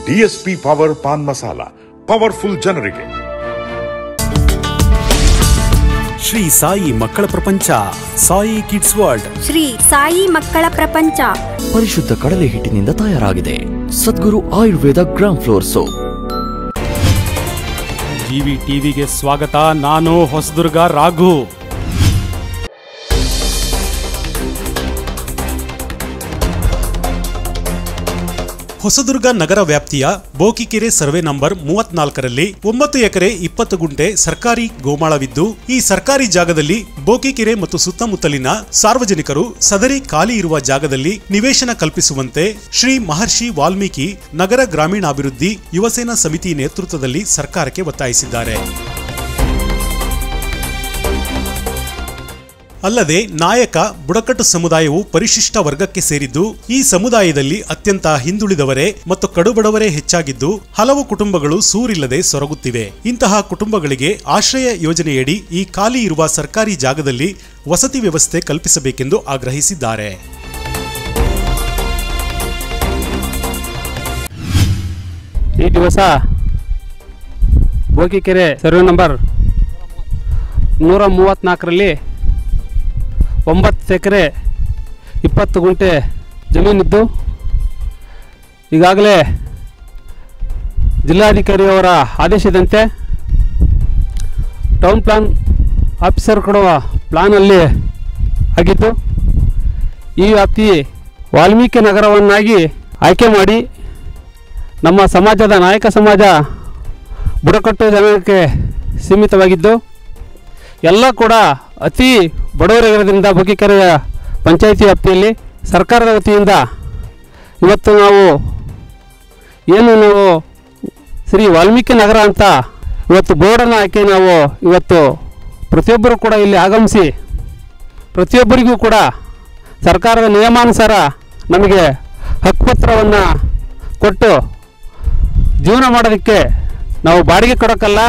DSP power paan masala powerful ಜನರಿಗೆ ಶ್ರೀ ಸಾಯಿ ಮಕ್ಕಳ ಪ್ರಪಂಚ ಸಾಯಿ ಕಿಡ್ಸ್ ವರ್ಲ್ಡ್ ಶ್ರೀ ಸಾಯಿ ಮಕ್ಕಳ ಪ್ರಪಂಚ ಪರಿಶುದ್ಧ ಕಡಲೆ ಹಿಟ್ಟಿನಿಂದ ತಯಾರಾಗಿದೆ Sadguru Ayurveda gram flour soap TV ಟಿವಿಗೆ ಸ್ವಾಗತ ನಾನು ಹೊಸದುರ್ಗ ರಾಘು ಹೊಸದುರ್ಗ ನಗರ ವ್ಯಾಪ್ತಿಯ ಬೋಕಿಕೆರೆ ಸರ್ವೆ ನಂಬರ್ ಮೂವತ್ನಾಲ್ಕರಲ್ಲಿ ಒಂಬತ್ತು ಎಕರೆ ಇಪ್ಪತ್ತು ಗುಂಟೆ ಸರ್ಕಾರಿ ಗೋಮಾಳವಿದ್ದು ಈ ಸರ್ಕಾರಿ ಜಾಗದಲ್ಲಿ ಬೋಕಿಕೆರೆ ಮತ್ತು ಸುತ್ತಮುತ್ತಲಿನ ಸಾರ್ವಜನಿಕರು ಸದರಿ ಖಾಲಿ ಇರುವ ಜಾಗದಲ್ಲಿ ನಿವೇಶನ ಕಲ್ಪಿಸುವಂತೆ ಶ್ರೀ ಮಹರ್ಷಿ ವಾಲ್ಮೀಕಿ ನಗರ ಗ್ರಾಮೀಣಾಭಿವೃದ್ಧಿ ಯುವಸೇನಾ ಸಮಿತಿ ನೇತೃತ್ವದಲ್ಲಿ ಸರ್ಕಾರಕ್ಕೆ ಒತ್ತಾಯಿಸಿದ್ದಾರೆ ಅಲ್ಲದೆ ನಾಯಕ ಬುಡಕಟ್ಟು ಸಮುದಾಯವು ಪರಿಶಿಷ್ಟ ವರ್ಗಕ್ಕೆ ಸೇರಿದ್ದು ಈ ಸಮುದಾಯದಲ್ಲಿ ಅತ್ಯಂತ ಹಿಂದುಳಿದವರೇ ಮತ್ತು ಕಡುಬಡವರೇ ಹೆಚ್ಚಾಗಿದ್ದು ಹಲವು ಕುಟುಂಬಗಳು ಸೂರಿಲ್ಲದೆ ಸೊರಗುತ್ತಿವೆ ಇಂತಹ ಕುಟುಂಬಗಳಿಗೆ ಆಶ್ರಯ ಯೋಜನೆಯಡಿ ಈ ಖಾಲಿ ಇರುವ ಸರ್ಕಾರಿ ಜಾಗದಲ್ಲಿ ವಸತಿ ವ್ಯವಸ್ಥೆ ಕಲ್ಪಿಸಬೇಕೆಂದು ಆಗ್ರಹಿಸಿದ್ದಾರೆ ಈ ದಿವಸ ಬೋಕಿಕೆರೆ ಸರ್ವೆ ನಂಬರ್ ನೂರ ಮೂವತ್ತ್ನಾಲ್ಕರಲ್ಲಿ ಒಂಬತ್ತು ಎಕರೆ ಇಪ್ಪತ್ತು ಗುಂಟೆ ಜಮೀನಿದ್ದು ಈಗಾಗಲೇ ಜಿಲ್ಲಾಧಿಕಾರಿಯವರ ಆದೇಶದಂತೆ ಟೌನ್ ಪ್ಲಾನ್ ಆಫೀಸರ್ ಕೊಡುವ ಪ್ಲಾನಲ್ಲಿ ಆಗಿದ್ದು ಈ ವ್ಯಾಪ್ತಿ ವಾಲ್ಮೀಕಿ ನಗರವನ್ನಾಗಿ ಆಯ್ಕೆ ಮಾಡಿ ನಮ್ಮ ಸಮಾಜದ ನಾಯಕ ಸಮಾಜ ಬುಡಕಟ್ಟು ಜನಾಂಗಕ್ಕೆ ಸೀಮಿತವಾಗಿದ್ದು ಎಲ್ಲ ಕೂಡ ಅತಿ ಬಡವರಿರೋದ್ರಿಂದ ಬುಗ್ಗಿಕೆರೆಯ ಪಂಚಾಯಿತಿ ವ್ಯಾಪ್ತಿಯಲ್ಲಿ ಸರ್ಕಾರದ ವತಿಯಿಂದ ಇವತ್ತು ನಾವು ಏನು ನಾವು ಶ್ರೀ ವಾಲ್ಮೀಕಿ ನಗರ ಅಂತ ಇವತ್ತು ಬೋರ್ಡನ್ನು ಹಾಕಿ ನಾವು ಇವತ್ತು ಪ್ರತಿಯೊಬ್ಬರು ಕೂಡ ಇಲ್ಲಿ ಆಗಮಿಸಿ ಪ್ರತಿಯೊಬ್ಬರಿಗೂ ಕೂಡ ಸರ್ಕಾರದ ನಿಯಮಾನುಸಾರ ನಮಗೆ ಹಕ್ಕುಪತ್ರವನ್ನು ಕೊಟ್ಟು ಜೀವನ ಮಾಡೋದಕ್ಕೆ ನಾವು ಬಾಡಿಗೆ ಕೊಡೋಕ್ಕಲ್ಲ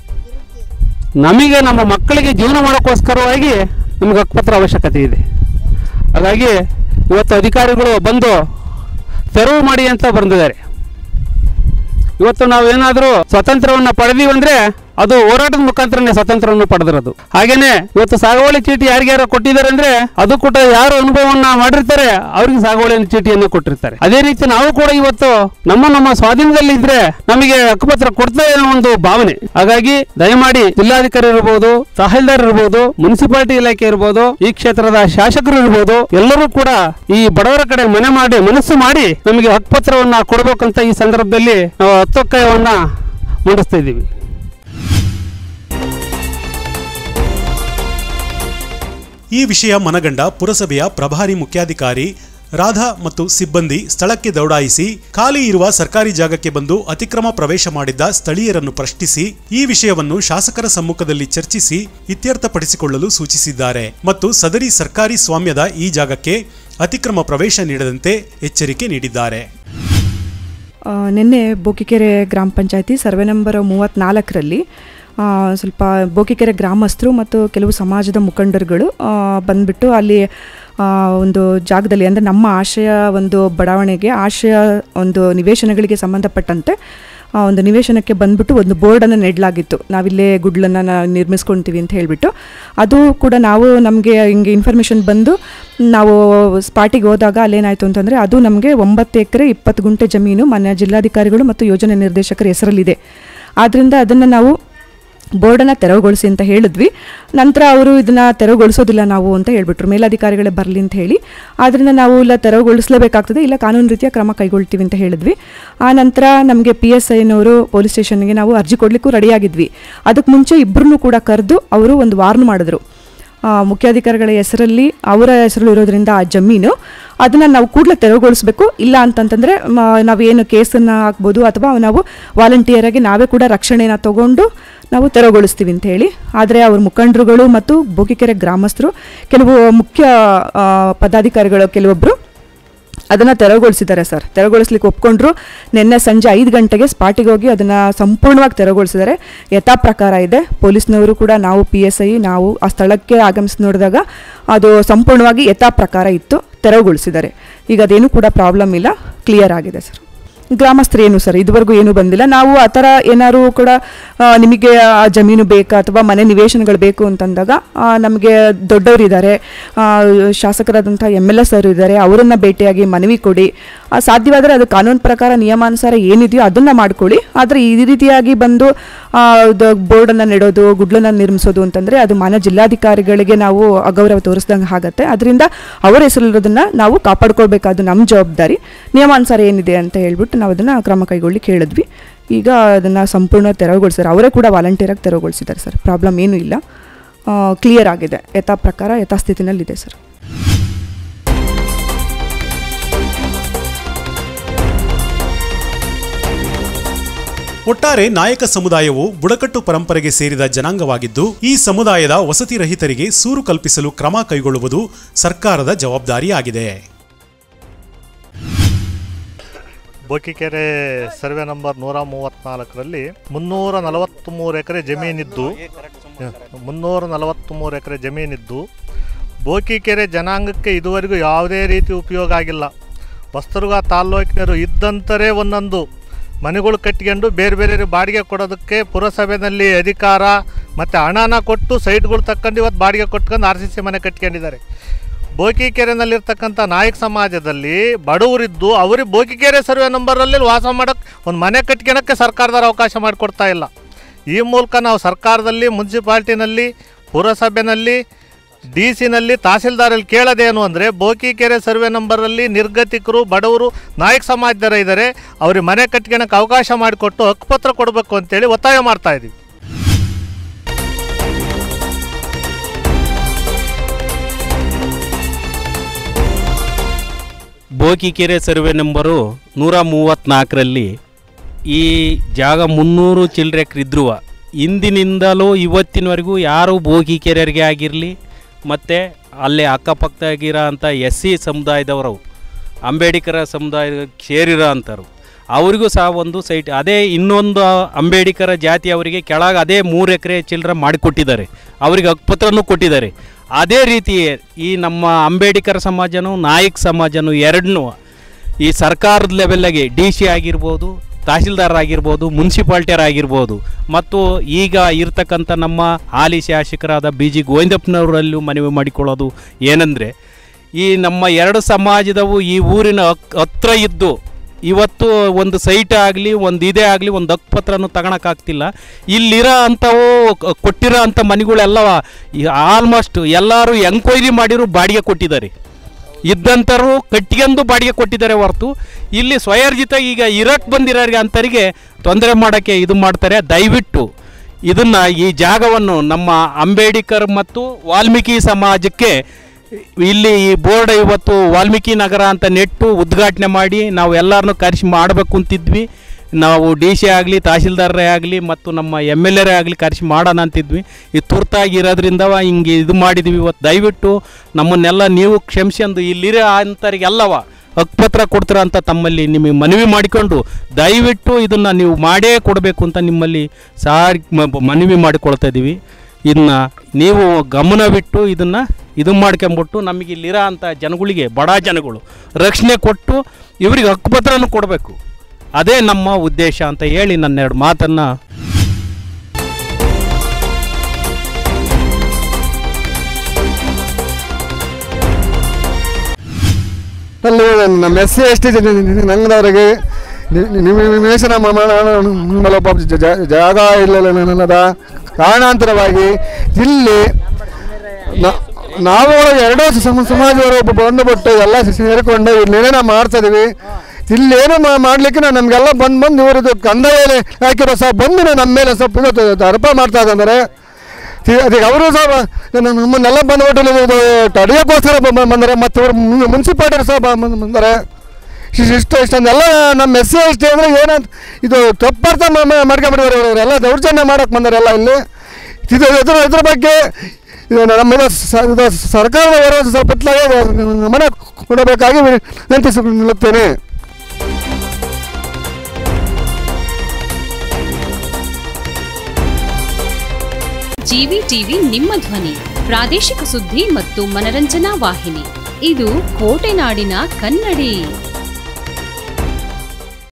ನಮಗೆ ನಮ್ಮ ಮಕ್ಕಳಿಗೆ ಜೀವನ ಮಾಡೋಕ್ಕೋಸ್ಕರವಾಗಿ ನಮಗೆ ಹಕ್ಕುಪತ್ರ ಅವಶ್ಯಕತೆ ಇದೆ ಹಾಗಾಗಿ ಇವತ್ತು ಅಧಿಕಾರಿಗಳು ಬಂದು ತೆರವು ಮಾಡಿ ಅಂತ ಬಂದಿದ್ದಾರೆ ಇವತ್ತು ನಾವು ಏನಾದರೂ ಸ್ವಾತಂತ್ರ್ಯವನ್ನು ಪಡೆದೀವಿ ಅಂದರೆ ಅದು ಹೋರಾಟದ ಮುಖಾಂತರನೇ ಸ್ವಾತಂತ್ರ್ಯವನ್ನು ಪಡೆದಿರೋದು ಹಾಗೇನೆ ಇವತ್ತು ಸಾಗುವಳಿ ಚೀಟಿ ಯಾರಿಗ್ಯಾರ ಕೊಟ್ಟಿದ್ದಾರೆ ಅಂದ್ರೆ ಅದು ಕೂಡ ಯಾರು ಅನುಭವವನ್ನ ಮಾಡಿರ್ತಾರೆ ಅವ್ರಿಗೆ ಸಾಗುವಳಿ ಚೀಟಿಯನ್ನು ಕೊಟ್ಟಿರ್ತಾರೆ ಅದೇ ರೀತಿ ನಾವು ಕೂಡ ಇವತ್ತು ನಮ್ಮ ನಮ್ಮ ಸ್ವಾಧೀನದಲ್ಲಿ ಇದ್ರೆ ನಮಗೆ ಹಕ್ಕುಪತ್ರ ಕೊಡ್ತಾರೆ ಅನ್ನೋ ಒಂದು ಭಾವನೆ ಹಾಗಾಗಿ ದಯಮಾಡಿ ಜಿಲ್ಲಾಧಿಕಾರಿ ಇರಬಹುದು ತಹಸೀಲ್ದಾರ್ ಇರಬಹುದು ಮುನ್ಸಿಪಾಲಿಟಿ ಇಲಾಖೆ ಇರಬಹುದು ಈ ಕ್ಷೇತ್ರದ ಶಾಸಕರು ಇರಬಹುದು ಎಲ್ಲರೂ ಕೂಡ ಈ ಬಡವರ ಕಡೆ ಮನೆ ಮಾಡಿ ಮನಸ್ಸು ಮಾಡಿ ನಮಗೆ ಹಕ್ಕುಪತ್ರವನ್ನ ಕೊಡಬೇಕಂತ ಈ ಸಂದರ್ಭದಲ್ಲಿ ನಾವು ಹತ್ತೊತ್ತಾಯವನ್ನ ಮಂಡಿಸ್ತಾ ಇದ್ದೀವಿ ಈ ವಿಷಯ ಮನಗಂಡ ಪುರಸಭೆಯ ಪ್ರಭಾರಿ ಮುಖ್ಯಾಧಿಕಾರಿ ರಾಧಾ ಮತ್ತು ಸಿಬ್ಬಂದಿ ಸ್ಥಳಕ್ಕೆ ದೌಡಾಯಿಸಿ ಖಾಲಿ ಇರುವ ಸರ್ಕಾರಿ ಜಾಗಕ್ಕೆ ಬಂದು ಅತಿಕ್ರಮ ಪ್ರವೇಶ ಮಾಡಿದ್ದ ಸ್ಥಳೀಯರನ್ನು ಪ್ರಶ್ನಿಸಿ ಈ ವಿಷಯವನ್ನು ಶಾಸಕರ ಸಮ್ಮುಖದಲ್ಲಿ ಚರ್ಚಿಸಿ ಇತ್ಯರ್ಥಪಡಿಸಿಕೊಳ್ಳಲು ಸೂಚಿಸಿದ್ದಾರೆ ಮತ್ತು ಸದರಿ ಸರ್ಕಾರಿ ಸ್ವಾಮ್ಯದ ಈ ಜಾಗಕ್ಕೆ ಅತಿಕ್ರಮ ಪ್ರವೇಶ ನೀಡದಂತೆ ಎಚ್ಚರಿಕೆ ನೀಡಿದ್ದಾರೆ ಆ, ನಿನ್ನೆ ಬೋಕಿಕೆರೆ ಗ್ರಾಮ ಪಂಚಾಯತಿ ಸರ್ವೆ ನಂಬರ್ ಮೂವತ್ತ್ನಾಲ್ಕರಲ್ಲಿ ಆ, ಸ್ವಲ್ಪ ಬೋಕಿಕೆರೆ ಗ್ರಾಮಸ್ಥರು ಮತ್ತು ಕೆಲವು ಸಮಾಜದ ಮುಖಂಡರುಗಳು ಆ, ಬಂದ್ಬಿಟ್ಟು ಅಲ್ಲಿ ಆ, ಒಂದು ಜಾಗದಲ್ಲಿ ಅಂದರೆ ನಮ್ಮ ಆಶಯ ಒಂದು ಬಡಾವಣೆಗೆ ಆಶಯ ಒಂದು ನಿವೇಶನಗಳಿಗೆ ಸಂಬಂಧಪಟ್ಟಂತೆ ಆ ಒಂದು ನಿವೇಶನಕ್ಕೆ ಬಂದ್ಬಿಟ್ಟು ಒಂದು ಬೋರ್ಡನ್ನು ನೆಡಲಾಗಿತ್ತು ನಾವಿಲ್ಲೇ ಗುಡ್ಲನ್ನು ನಾ ನಿರ್ಮಿಸ್ಕೊಳ್ತೀವಿ ಅಂತ ಹೇಳಿಬಿಟ್ಟು ಅದು ಕೂಡ ನಾವು ನಮಗೆ ಹಿಂಗೆ ಇನ್ಫಾರ್ಮೇಷನ್ ಬಂದು ನಾವು ಸ್ಪಾಟಿಗೆ ಹೋದಾಗ ಅಲ್ಲೇನಾಯಿತು ಅಂತಂದರೆ ಅದು ನಮಗೆ ಒಂಬತ್ತು ಎಕರೆ ಇಪ್ಪತ್ತು ಗುಂಟೆ ಜಮೀನು ಮಾನ್ಯ ಜಿಲ್ಲಾಧಿಕಾರಿಗಳು ಮತ್ತು ಯೋಜನೆ ನಿರ್ದೇಶಕರ ಹೆಸರಲ್ಲಿದೆ ಆದ್ದರಿಂದ ಅದನ್ನು ನಾವು ಬೋರ್ಡನ್ನು ತೆರವುಗೊಳಿಸಿ ಅಂತ ಹೇಳಿದ್ವಿ ನಂತರ ಅವರು ಇದನ್ನು ತೆರವುಗೊಳಿಸೋದಿಲ್ಲ ನಾವು ಅಂತ ಹೇಳ್ಬಿಟ್ರು ಮೇಲಧಿಕಾರಿಗಳೇ ಬರಲಿ ಅಂತ ಹೇಳಿ ಆದ್ದರಿಂದ ನಾವು ಇಲ್ಲ ತೆರವುಗೊಳಿಸಲೇಬೇಕಾಗ್ತದೆ ಇಲ್ಲ ಕಾನೂನು ರೀತಿಯ ಕ್ರಮ ಕೈಗೊಳ್ತೀವಿ ಅಂತ ಹೇಳಿದ್ವಿ ಆ ನಂತರ ನಮಗೆ ಪಿ ಎಸ್ ಐನವರು ಪೊಲೀಸ್ ಸ್ಟೇಷನ್ಗೆ ನಾವು ಅರ್ಜಿ ಕೊಡಲಿಕ್ಕೂ ರೆಡಿಯಾಗಿದ್ವಿ ಅದಕ್ಕೆ ಮುಂಚೆ ಇಬ್ಬರನ್ನೂ ಕೂಡ ಕರೆದು ಅವರು ಒಂದು ವಾರ್ನ್ ಮಾಡಿದ್ರು ಆ, ಮುಖ್ಯಾಧಿಕಾರಿಗಳ ಹೆಸರಲ್ಲಿ ಅವರ ಹೆಸರು ಇರೋದ್ರಿಂದ ಆ ಜಮೀನು ಅದನ್ನು ನಾವು ಕೂಡಲೇ ತೆರವುಗೊಳಿಸಬೇಕು ಇಲ್ಲ ಅಂತಂತಂದರೆ ನಾವೇನು ಕೇಸನ್ನು ಹಾಕ್ಬೋದು ಅಥವಾ ನಾವು ವಾಲಂಟಿಯರಾಗಿ ನಾವೇ ಕೂಡ ರಕ್ಷಣೆನ ತಗೊಂಡು ನಾವು ತೆರವುಗೊಳಿಸ್ತೀವಿ ಅಂತ ಹೇಳಿ ಆದರೆ ಅವ್ರ ಮುಖಂಡರುಗಳು ಮತ್ತು ಬೋಕಿಕೆರೆ ಗ್ರಾಮಸ್ಥರು ಕೆಲವು ಮುಖ್ಯ ಆ, ಪದಾಧಿಕಾರಿಗಳು ಕೆಲವೊಬ್ಬರು ಅದನ್ನು ತೆರವುಗೊಳಿಸಿದ್ದಾರೆ ಸರ್ ತೆರವುಗೊಳಿಸ್ಲಿಕ್ಕೆ ಒಪ್ಕೊಂಡ್ರು ನಿನ್ನೆ ಸಂಜೆ ಐದು ಗಂಟೆಗೆ ಸ್ಪಾಟಿಗೆ ಹೋಗಿ ಅದನ್ನು ಸಂಪೂರ್ಣವಾಗಿ ತೆರವುಗೊಳಿಸಿದ್ದಾರೆ ಯಥಾ ಪ್ರಕಾರ ಇದೆ ಪೊಲೀಸ್ನವರು ಕೂಡ ನಾವು ಪಿ ಎಸ್ ಐ ನಾವು ಆ ಸ್ಥಳಕ್ಕೆ ಆಗಮಿಸಿ ನೋಡಿದಾಗ ಅದು ಸಂಪೂರ್ಣವಾಗಿ ಯಥಾ ಪ್ರಕಾರ ಇತ್ತು ತೆರವುಗೊಳಿಸಿದ್ದಾರೆ ಈಗ ಅದೇನು ಕೂಡ ಪ್ರಾಬ್ಲಮ್ ಇಲ್ಲ ಕ್ಲಿಯರ್ ಆಗಿದೆ ಸರ್ ಗ್ರಾಮಸ್ಥರು ಏನು ಸರ್ ಇದುವರೆಗೂ ಏನೂ ಬಂದಿಲ್ಲ ನಾವು ಆ ಥರ ಏನಾದ್ರು ಕೂಡ ಆ, ನಿಮಗೆ ಆ ಜಮೀನು ಬೇಕಾ ಅಥವಾ ಮನೆ ನಿವೇಶನಗಳು ಬೇಕು ಅಂತಂದಾಗ ಆ, ನಮಗೆ ದೊಡ್ಡವರಿದ್ದಾರೆ ಶಾಸಕರಾದಂಥ ಎಮ್ ಎಲ್ ಎ ಸರ್ ಇದ್ದಾರೆ ಅವರನ್ನು ಭೇಟಿಯಾಗಿ ಮನವಿ ಕೊಡಿ ಆ, ಸಾಧ್ಯವಾದರೆ ಅದು ಕಾನೂನು ಪ್ರಕಾರ ನಿಯಮಾನುಸಾರ ಏನಿದೆಯೋ ಅದನ್ನು ಮಾಡ್ಕೊಳ್ಳಿ ಆದರೆ ಈ ರೀತಿಯಾಗಿ ಬಂದು ಬೋರ್ಡನ್ನು ನೆಡೋದು ಗುಡ್ಲನ್ನು ನಿರ್ಮಿಸೋದು ಅಂತಂದರೆ ಅದು ಮಾನ್ಯ ಜಿಲ್ಲಾಧಿಕಾರಿಗಳಿಗೆ ನಾವು ಅಗೌರವ ತೋರಿಸ್ದಂಗೆ ಆಗತ್ತೆ ಅದರಿಂದ ಅವರ ಹೆಸರಿರೋದನ್ನು ನಾವು ಕಾಪಾಡ್ಕೊಳ್ಬೇಕಾದ್ದು ನಮ್ಮ ಜವಾಬ್ದಾರಿ ನಿಯಮಾನುಸಾರ ಏನಿದೆ ಅಂತ ಹೇಳ್ಬಿಟ್ಟು ನಾವು ಅದನ್ನು ಕ್ರಮ ಕೈಗೊಳ್ಳಿ ಕೇಳಿದ್ವಿ ಈಗ ಅದನ್ನು ಸಂಪೂರ್ಣ ತೆರವುಗೊಳಿಸಿದ್ದಾರೆ ಅವರೇ ಕೂಡ ವಾಲಂಟಿಯರಾಗಿ ತೆರವುಗೊಳಿಸಿದ್ದಾರೆ ಸರ್ ಪ್ರಾಬ್ಲಮ್ ಏನೂ ಇಲ್ಲ ಕ್ಲಿಯರ್ ಆಗಿದೆ ಯಥಾ ಪ್ರಕಾರ ಯಥಾಸ್ಥಿತಿನಲ್ಲಿದೆ ಸರ್ ಒಟ್ಟಾರೆ ನಾಯಕ ಸಮುದಾಯವು ಬುಡಕಟ್ಟು ಪರಂಪರೆಗೆ ಸೇರಿದ ಜನಾಂಗವಾಗಿದ್ದು ಈ ಸಮುದಾಯದ ವಸತಿ ರಹಿತರಿಗೆ ಸೂರು ಕಲ್ಪಿಸಲು ಕ್ರಮ ಕೈಗೊಳ್ಳುವುದು ಸರ್ಕಾರದ ಜವಾಬ್ದಾರಿಯಾಗಿದೆ ಬೋಕಿಕೆರೆ ಸರ್ವೆ ನಂಬರ್ ನೂರ ಮೂವತ್ತ್ನಾಲ್ಕರಲ್ಲಿ ಮುನ್ನೂರ ನಲವತ್ತ್ಮೂರು ಎಕರೆ ಜಮೀನಿದ್ದು ಮುನ್ನೂರ ನಲವತ್ತ್ಮೂರು ಎಕರೆ ಜಮೀನಿದ್ದು ಬೋಕಿಕೆರೆ ಜನಾಂಗಕ್ಕೆ ಇದುವರೆಗೂ ಯಾವುದೇ ರೀತಿ ಉಪಯೋಗ ಆಗಿಲ್ಲ ಹೊಸದುರ್ಗ ತಾಲ್ಲೂಕಿನರು ಇದ್ದಂತರೇ ಒಂದೊಂದು ಮನೆಗಳು ಕಟ್ಕೊಂಡು ಬೇರೆ ಬೇರೆ ಬಾಡಿಗೆ ಕೊಡೋದಕ್ಕೆ ಪುರಸಭೆಯಲ್ಲಿ ಅಧಿಕಾರ ಮತ್ತು ಹಣನ ಕೊಟ್ಟು ಸೈಟ್ಗಳು ತಕ್ಕಂಡು ಇವತ್ತು ಬಾಡಿಗೆ ಕೊಟ್ಕೊಂಡು ಆರ್ ಸಿ ಸಿ ಮನೆ ಕಟ್ಕೊಂಡಿದ್ದಾರೆ ಬೋಕಿಕೆರೆನಲ್ಲಿರ್ತಕ್ಕಂಥ ನಾಯಕ ಸಮಾಜದಲ್ಲಿ ಬಡವರಿದ್ದು ಅವ್ರಿಗೆ ಬೋಕಿಕೆರೆ ಸರ್ವೆ ನಂಬರಲ್ಲಿ ವಾಸ ಮಾಡೋಕ್ಕೆ ಒಂದು ಮನೆ ಕಟ್ಕೊಳಕ್ಕೆ ಸರ್ಕಾರದವ್ರು ಅವಕಾಶ ಮಾಡಿಕೊಡ್ತಾ ಇಲ್ಲ ಈ ಮೂಲಕ ನಾವು ಸರ್ಕಾರದಲ್ಲಿ ಮುನ್ಸಿಪಾಲ್ಟಿನಲ್ಲಿ ಪುರಸಭೆನಲ್ಲಿ ಡಿ ಸಿನಲ್ಲಿ ತಹಸೀಲ್ದಾರಲ್ಲಿ ಕೇಳೋದೇನು ಅಂದರೆ ಬೋಕಿಕೆರೆ ಸರ್ವೆ ನಂಬರಲ್ಲಿ ನಿರ್ಗತಿಕರು ಬಡವರು ನಾಯಕ ಸಮಾಜದರ ಇದ್ದಾರೆ ಅವ್ರಿಗೆ ಮನೆ ಕಟ್ಕೊಳಕ್ಕೆ ಅವಕಾಶ ಮಾಡಿಕೊಟ್ಟು ಹಕ್ಕುಪತ್ರ ಕೊಡಬೇಕು ಅಂತೇಳಿ ಒತ್ತಾಯ ಮಾಡ್ತಾ ಇದ್ದೀವಿ ಬೋಕಿಕೆರೆ ಸರ್ವೆ ನಂಬರು ನೂರ ಮೂವತ್ತ್ನಾಲ್ಕರಲ್ಲಿ ಈ ಜಾಗ ಮುನ್ನೂರು ಚಿಲ್ಲರೆ ಇದ್ರೂ ಇಂದಿನಿಂದಲೂ ಇವತ್ತಿನವರೆಗೂ ಯಾರು ಬೋಕಿಕೆರೆಯರಿಗೆ ಆಗಿರಲಿ ಮತ್ತು ಅಲ್ಲೇ ಅಕ್ಕಪಕ್ಕದಾಗಿರೋ ಅಂಥ ಎಸ್ ಸಿ ಸಮುದಾಯದವರು ಅಂಬೇಡ್ಕರ ಸಮುದಾಯ ಸೇರಿರೋ ಅಂಥವ್ರು ಅವರಿಗೂ ಸಹ ಒಂದು ಸೈಟ್ ಅದೇ ಇನ್ನೊಂದು ಅಂಬೇಡ್ಕರ ಜಾತಿಯವರಿಗೆ ಕೆಳಗೆ ಅದೇ ಮೂರು ಎಕರೆ ಚಿಲ್ಲರೆ ಮಾಡಿಕೊಟ್ಟಿದ್ದಾರೆ ಅವರಿಗೆ ಹಕ್ಕುಪತ್ರನೂ ಕೊಟ್ಟಿದ್ದಾರೆ ಅದೇ ರೀತಿ ಈ ನಮ್ಮ ಅಂಬೇಡ್ಕರ ಸಮಾಜನೂ ನಾಯಕ್ ಸಮಾಜನೂ ಎರಡನ್ನೂ ಈ ಸರ್ಕಾರದ ಲೆವೆಲ್ಲಾಗೆ ಡಿ ಸಿ ಆಗಿರ್ಬೋದು ತಹಸೀಲ್ದಾರ್ ಆಗಿರ್ಬೋದು ಮುನ್ಸಿಪಾಲ್ಟಿಯರ್ ಆಗಿರ್ಬೋದು ಮತ್ತು ಈಗ ಇರ್ತಕ್ಕಂಥ ನಮ್ಮ ಹಾಲಿ ಶಾಸಕರಾದ ಬಿ ಜಿ ಗೋವಿಂದಪ್ಪನವರಲ್ಲೂ ಮನವಿ ಮಾಡಿಕೊಳ್ಳೋದು ಏನಂದರೆ ಈ ನಮ್ಮ ಎರಡು ಸಮಾಜದವು ಈ ಊರಿನ ಹಕ್- ಹತ್ರ ಇದ್ದು ಇವತ್ತು ಒಂದು ಸೈಟ್ ಆಗಲಿ ಒಂದು ಇದೇ ಆಗಲಿ ಒಂದು ಹಕ್ಕುಪತ್ರನೂ ತಗೊಳಕ್ಕಾಗ್ತಿಲ್ಲ ಇಲ್ಲಿರೋ ಅಂಥವು ಕ- ಕೊಟ್ಟಿರೋ ಅಂಥ ಮನೆಗಳೆಲ್ಲವ ಆಲ್ಮೋಸ್ಟ್ ಎಲ್ಲರೂ ಎಂಕ್ವೈರಿ ಮಾಡಿರು ಬಾಡಿಗೆ ಕೊಟ್ಟಿದ್ದಾರೆ ಇದ್ದಂಥರು ಕಟ್ಕೊಂಡು ಬಾಡಿಗೆ ಕೊಟ್ಟಿದ್ದಾರೆ ಹೊರತು ಇಲ್ಲಿ ಸ್ವಯರ್ಜಿತ ಈಗ ಇರಕ್ಕೆ ಬಂದಿರೋರಿಗೆ ಅಂಥರಿಗೆ ತೊಂದರೆ ಮಾಡೋಕ್ಕೆ ಇದು ಮಾಡ್ತಾರೆ ದಯವಿಟ್ಟು ಇದನ್ನು ಈ ಜಾಗವನ್ನು ನಮ್ಮ ಅಂಬೇಡ್ಕರ್ ಮತ್ತು ವಾಲ್ಮೀಕಿ ಸಮಾಜಕ್ಕೆ ಇಲ್ಲಿ ಈ ಬೋರ್ಡ್ ಇವತ್ತು ವಾಲ್ಮೀಕಿ ನಗರ ಅಂತ ನೆಟ್ಟು ಉದ್ಘಾಟನೆ ಮಾಡಿ ನಾವು ಎಲ್ಲರನ್ನೂ ಕರೆಸಿ ಮಾಡಬೇಕು ಅಂತಿದ್ವಿ ನಾವು ಡಿ ಸಿ ಆಗಲಿ ತಹಸೀಲ್ದಾರರೇ ಆಗಲಿ ಮತ್ತು ನಮ್ಮ ಎಮ್ ಎಲ್ ಎರೇ ಆಗಲಿ ಕರೆಸಿ ಮಾಡೋಣ ಅಂತಿದ್ವಿ ಈ ತುರ್ತಾಗಿ ಇರೋದ್ರಿಂದ ಹಿಂಗೆ ಇದು ಮಾಡಿದ್ವಿ ಇವತ್ತು ದಯವಿಟ್ಟು ನಮ್ಮನ್ನೆಲ್ಲ ನೀವು ಕ್ಷಮಿಸ್ಕೊಂಡು ಇಲ್ಲಿರೋ ಅಂಥವ್ರಿಗೆಲ್ಲವ ಹಕ್ಕುಪತ್ರ ಕೊಡ್ತೀರ ಅಂತ ತಮ್ಮಲ್ಲಿ ನಿಮಗೆ ಮನವಿ ಮಾಡಿಕೊಂಡು ದಯವಿಟ್ಟು ಇದನ್ನು ನೀವು ಮಾಡೇ ಕೊಡಬೇಕು ಅಂತ ನಿಮ್ಮಲ್ಲಿ ಸಾರಿ ಮ- ಮನವಿ ಮಾಡಿಕೊಳ್ತಾ ಇದ್ದೀವಿ ಇನ್ನು ನೀವು ಗಮನವಿಟ್ಟು ಇದನ್ನು ಇದು ಮಾಡ್ಕೊಂಬಿಟ್ಟು ನಮಗೆ ಇಲ್ಲಿರೋ ಅಂಥ ಜನಗಳಿಗೆ ಬಡ ಜನಗಳು ರಕ್ಷಣೆ ಕೊಟ್ಟು ಇವರಿಗೆ ಹಕ್ಕುಪತ್ರನೂ ಕೊಡಬೇಕು ಅದೇ ನಮ್ಮ ಉದ್ದೇಶ ಅಂತ ಹೇಳಿ ನನ್ನೆರಡು ಮಾತನ್ನು ಅಲ್ಲಿ ನಮ್ಮ ಎಸ್ ಸಿ ಎಸ್ ಟಿ ನಂಗದವರಿಗೆ ನಿವೇಶನ ಮಾಡಲು ಒಬ್ಬ ಜ- ಜ- ಜಾಗ ಇಲ್ಲದ ಕಾರಣಾಂತರವಾಗಿ ಇಲ್ಲಿ ನ- ನಾವು ಎರಡೂ ಸಮ- ಸಮಾಜದವರು ಒಬ್ಬ ಬಂದುಬಿಟ್ಟು ಎಲ್ಲ ಸೇರಿಕೊಂಡು ನಿರ್ಣಯ ಮಾಡ್ತಾ ಇದೀವಿ ಇಲ್ಲೇನು ಮಾ- ಮಾಡ್ಲಿಕ್ಕೆ ನಾ- ನಮ್ಗೆಲ್ಲ ಬಂದು ಬಂದು ಇವರದ್ದು ಕಂದಾಯ ಹಾಕಿರೋ ಸಹ ಬಂದು ನಮ್ಮ ಮೇಲೆ ಸ್ವಲ್ಪ ಇದು ಅರ್ಪ ಮಾಡ್ತಾ ಇದ್ದಾರೆ ಅದಕ್ಕೆ ಅವರು ಸಹ ಬ- ನಮ್ಮ- ನಮ್ಮನ್ನೆಲ್ಲ ಬಂದ್ಬಿಟ್ಟು ಇದು ತಡೆಯೋಕ್ಕೋಸ್ಕರ ಬ- ಬ- ಬಂದರೆ ಮತ್ತು ಇವರು ಮುನ್ಸಿಪಾಲ್ಟಿ ಸಹ ಬ- ಬಂದ್- ಬಂದರೆ ಇಷ್ಟು ಇಷ್ಟು ಇಷ್ಟೊಂದೆಲ್ಲ ನಮ್ಮ ಎಸ್ ಸಿ ಎಸ್ ಟಿ ಅಂದರೆ ಏನಂತ ಇದು ತಪ್ಪರ್ಥ ಮಾಡ್ಕೊಂಬಿಟ್ಟಿದ್ದಾರೆ ಇವರೆಲ್ಲ ದೌರ್ಜನ್ಯ ಮಾಡಕ್ಕೆ ಬಂದಾರೆ ಎಲ್ಲ ಇಲ್ಲಿ ಇದು ಇದ್ರ ಇದ್ರ ಬಗ್ಗೆ ಇದು ನಮ್ಮ ಇದು ಸ- ಇದು ಸರ್ಕಾರದ ಹೊರ ಸ್ವಲ್ಪ ಹೊತ್ಲಾಗೆ ಗಮನ ಕೊಡಬೇಕಾಗಿ ವಿನಂತಿಸಿಕೊಳ್ಳುತ್ತೇನೆ ಜಿವಿ ಟಿವಿ ನಿಮ್ಮ ಧ್ವನಿ ಪ್ರಾದೇಶಿಕ ಸುದ್ದಿ ಮತ್ತು ಮನರಂಜನಾ ವಾಹಿನಿ ಇದು ಕೋಟೆನಾಡಿನ ಕನ್ನಡಿ